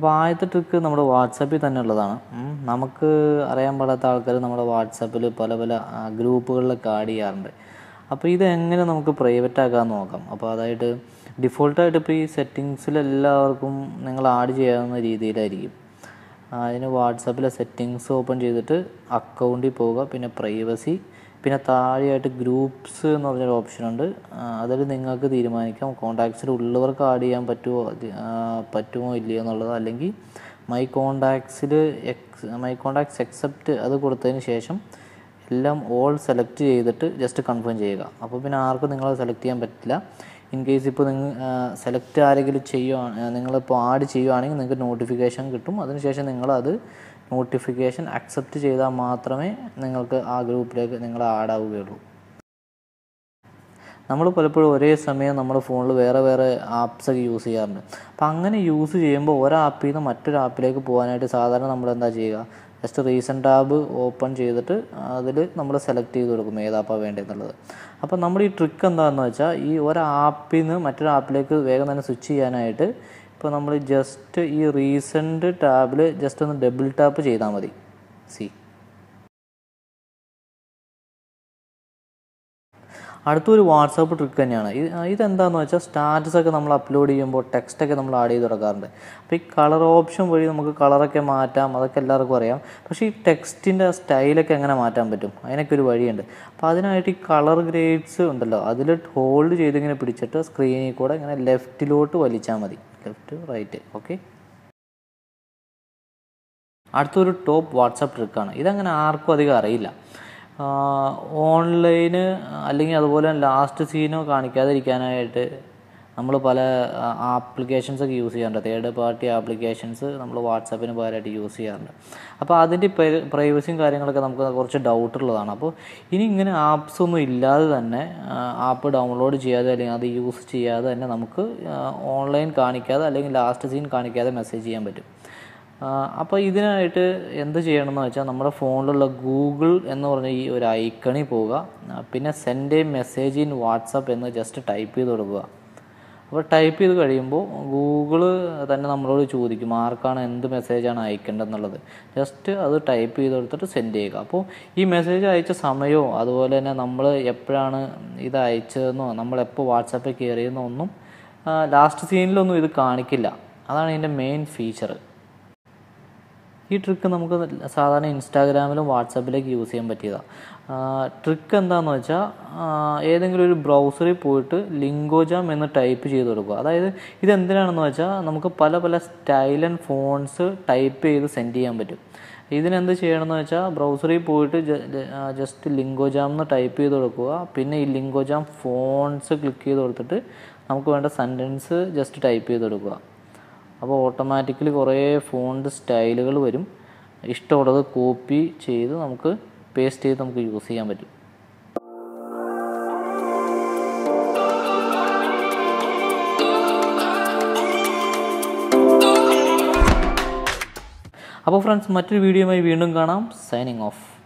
അപ്പോൾ ആദ്യത്തെ ട്രിക്ക് നമ്മുടെ വാട്സാപ്പിൽ തന്നെ ഉള്ളതാണ് ഉം. നമുക്ക് അറിയാൻ പാടാത്ത ആൾക്കാർ നമ്മുടെ വാട്സാപ്പിൽ പല പല ആ, ഗ്രൂപ്പുകളിലൊക്കെ ആഡ് ചെയ്യാറുണ്ട് അപ്പോൾ ഇത് എങ്ങനെ നമുക്ക് പ്രൈവറ്റ് ആക്കാമെന്ന് നോക്കാം അപ്പോൾ അതായത് ഡിഫോൾട്ടായിട്ട് ഇപ്പോൾ ഈ സെറ്റിങ്സിൽ എല്ലാവർക്കും നിങ്ങൾ ആഡ് ചെയ്യാവുന്ന രീതിയിലായിരിക്കും ആ, അതിന് വാട്സാപ്പിലെ സെറ്റിങ്സ് ഓപ്പൺ ചെയ്തിട്ട് അക്കൗണ്ടിൽ പോവുക പിന്നെ പ്രൈവസി പിന്നെ താഴെയായിട്ട് ഗ്രൂപ്പ്സ് എന്ന് പറഞ്ഞൊരു ഓപ്ഷൻ ഉണ്ട് അതിൽ നിങ്ങൾക്ക് തീരുമാനിക്കാം കോൺടാക്ട്സിൽ ഉള്ളവർക്ക് ആഡ് ചെയ്യാൻ പറ്റുമോ അത്, ആ, പറ്റുമോ ഇല്ലയോ എന്നുള്ളത് അല്ലെങ്കിൽ മൈ കോൺടാക്ട്സിൽ എക്സ് മൈ കോൺടാക്ട്സ് എക്സെപ്റ്റ് അത് കൊടുത്തതിന് ശേഷം എല്ലാം ഓൾ സെലക്ട് ചെയ്തിട്ട് ജസ്റ്റ് കൺഫേം ചെയ്യുക അപ്പോൾ പിന്നെ ആർക്കും നിങ്ങളെ സെലക്ട് ചെയ്യാൻ പറ്റില്ല ഇൻ കേസ് ഇപ്പോൾ നിങ്ങൾ സെലക്ട് ആരെങ്കിലും ചെയ്യുവാണ് നിങ്ങളിപ്പോൾ ആഡ് ചെയ്യുവാണെങ്കിൽ നിങ്ങൾക്ക് നോട്ടിഫിക്കേഷൻ കിട്ടും അതിനുശേഷം നിങ്ങളത് നോട്ടിഫിക്കേഷൻ അക്സെപ്റ്റ് ചെയ്താൽ മാത്രമേ നിങ്ങൾക്ക് ആ ഗ്രൂപ്പിലേക്ക് നിങ്ങൾ ആഡ് ആവുകയുള്ളൂ നമ്മൾ പലപ്പോഴും ഒരേ സമയം നമ്മുടെ ഫോണിൽ വേറെ വേറെ ആപ്സ് ഒക്കെ യൂസ് ചെയ്യാറുണ്ട് അപ്പം അങ്ങനെ യൂസ് ചെയ്യുമ്പോൾ ഒരു ആപ്പിൽ നിന്ന് മറ്റൊരു ആപ്പിലേക്ക് പോകാനായിട്ട് സാധാരണ നമ്മൾ എന്താ ചെയ്യുക ജസ്റ്റ് റീസെൻറ്റ് ടാബ് ഓപ്പൺ ചെയ്തിട്ട് അതിൽ നമ്മൾ സെലക്ട് ചെയ്ത് കൊടുക്കും ഏത് ആപ്പാണ് വേണ്ടതെന്നുള്ളത് അപ്പോൾ നമ്മുടെ ഈ ട്രിക്ക് എന്താണെന്ന് വെച്ചാൽ ഈ ഒരു ആപ്പിൽ നിന്ന് മറ്റൊരു ആപ്പിലേക്ക് വേഗം തന്നെ സ്വിച്ച് ചെയ്യാനായിട്ട് ഇപ്പോൾ നമ്മൾ ജസ്റ്റ് ഈ റീസെൻറ്റ് ടാബിൽ ജസ്റ്റ് ഒന്ന് ഡബിൾ ടാപ്പ് ചെയ്താൽ മതി സി അടുത്തൊരു വാട്സാപ്പ് ട്രിക്ക് തന്നെയാണ് ഇത് ഇതെന്താണെന്ന് വെച്ചാൽ സ്റ്റാറ്റസ് ഒക്കെ നമ്മൾ അപ്ലോഡ് ചെയ്യുമ്പോൾ ടെക്സ്റ്റ് ഒക്കെ നമ്മൾ ആഡ് ചെയ്ത് കൊടുക്കാറുണ്ട് അപ്പോൾ ഈ കളർ ഓപ്ഷൻ വഴി നമുക്ക് കളറൊക്കെ മാറ്റാം അതൊക്കെ എല്ലാവർക്കും അറിയാം പക്ഷേ ഈ ടെക്സ്റ്റിൻ്റെ സ്റ്റൈലൊക്കെ എങ്ങനെ മാറ്റാൻ പറ്റും അതിനൊക്കെ ഒരു വഴിയുണ്ട് അപ്പോൾ അതിനായിട്ട് ഈ കളർ ഗ്രേഡ്സ് ഉണ്ടല്ലോ അതിൽ ഹോൾഡ് ചെയ്ത് ഇങ്ങനെ പിടിച്ചിട്ട് സ്ക്രീനിൽ കൂടെ ഇങ്ങനെ ലെഫ്റ്റിലോട്ട് വലിച്ചാൽ മതി ലെഫ്റ്റ് റൈറ്റ് ഓക്കെ അടുത്തൊരു ടോപ്പ് വാട്സാപ്പ് ട്രിക്കാണ് ഇതങ്ങനെ ആർക്കും അധികം അറിയില്ല ഓൺലൈന് അല്ലെങ്കിൽ അതുപോലെ ലാസ്റ്റ് സീനോ കാണിക്കാതിരിക്കാനായിട്ട് നമ്മൾ പല ആപ്ലിക്കേഷൻസ് ഒക്കെ യൂസ് ചെയ്യാറുണ്ട് തേർഡ് പാർട്ടി ആപ്ലിക്കേഷൻസ് നമ്മൾ വാട്സാപ്പിന് പകരമായിട്ട് യൂസ് ചെയ്യാറുണ്ട് അപ്പോൾ അതിൻ്റെ പ്രൈവസിയും കാര്യങ്ങളൊക്കെ നമുക്ക് കുറച്ച് ഡൗട്ട് ഉള്ളതാണ് അപ്പോൾ ഇനി ഇങ്ങനെ ആപ്സ് ഒന്നും ഇല്ലാതെ തന്നെ ആപ്പ് ഡൗൺലോഡ് ചെയ്യാതെ അല്ലെങ്കിൽ അത് യൂസ് ചെയ്യാതെ തന്നെ നമുക്ക് ഓൺലൈൻ കാണിക്കാതെ അല്ലെങ്കിൽ ലാസ്റ്റ് സീൻ കാണിക്കാതെ മെസ്സേജ് ചെയ്യാൻ പറ്റും അപ്പോൾ ഇതിനായിട്ട് എന്ത് ചെയ്യണമെന്ന് വെച്ചാൽ നമ്മുടെ ഫോണിലുള്ള ഗൂഗിൾ എന്ന് പറഞ്ഞ ഈ ഒരു ഐക്കണിൽ പോവുക ആ, പിന്നെ send a message in WhatsApp എന്ന് ജസ്റ്റ് ടൈപ്പ് ചെയ്ത് കൊടുക്കുക അപ്പോൾ ടൈപ്പ് ചെയ്ത് കഴിയുമ്പോൾ ഗൂഗിള് തന്നെ നമ്മളോട് ചോദിക്കും ആർക്കാണ് എന്ത് മെസ്സേജാണ് അയക്കേണ്ടതെന്നുള്ളത് ജസ്റ്റ് അത് ടൈപ്പ് ചെയ്ത് കൊടുത്തിട്ട് സെൻഡ് ചെയ്യുക അപ്പോൾ ഈ മെസ്സേജ് അയച്ച സമയവും അതുപോലെ തന്നെ നമ്മൾ എപ്പോഴാണ് ഇത് അയച്ചതെന്നോ നമ്മൾ എപ്പോൾ വാട്സാപ്പിൽ കയറിയെന്നോ ഒന്നും ലാസ്റ്റ് സീനിലൊന്നും ഇത് കാണിക്കില്ല അതാണ് ഇതിൻ്റെ മെയിൻ ഫീച്ചർ ഈ ട്രിക്ക് നമുക്ക് സാധാരണ ഇൻസ്റ്റാഗ്രാമിലും വാട്സാപ്പിലേക്ക് യൂസ് ചെയ്യാൻ പറ്റിയതാണ് ട്രിക്ക് എന്താണെന്ന് വെച്ചാൽ ഏതെങ്കിലും ഒരു ബ്രൗസറിൽ പോയിട്ട് ലിങ്കോജാം എന്ന് ടൈപ്പ് ചെയ്ത് കൊടുക്കുക അതായത് ഇതെന്തിനാണെന്ന് വെച്ചാൽ നമുക്ക് പല പല സ്റ്റൈൽ ആൻഡ് ഫോൺസ് ടൈപ്പ് ചെയ്ത് സെൻഡ് ചെയ്യാൻ പറ്റും ഇതിനെന്ത് ചെയ്യണമെന്ന് വെച്ചാൽ ബ്രൗസറിൽ പോയിട്ട് ജസ്റ്റ് ലിങ്കോജാം എന്ന് ടൈപ്പ് ചെയ്ത് കൊടുക്കുക പിന്നെ ഈ ലിങ്കോജാം ഫോൺസ് ക്ലിക്ക് ചെയ്ത് കൊടുത്തിട്ട് നമുക്ക് വേണ്ട സെൻറ്റൻസ് ജസ്റ്റ് ടൈപ്പ് ചെയ്ത് കൊടുക്കുക അപ്പോൾ ഓട്ടോമാറ്റിക്കലി കുറേ ഫോണ്ട് സ്റ്റൈലുകൾ വരും ഇഷ്ടമുള്ളത് കോപ്പി ചെയ്ത് നമുക്ക് പേസ്റ്റ് ചെയ്ത് നമുക്ക് യൂസ് ചെയ്യാൻ പറ്റും അപ്പോൾ ഫ്രണ്ട്സ് മറ്റൊരു വീഡിയോയുമായി വീണ്ടും കാണാം സൈനിങ് ഓഫ്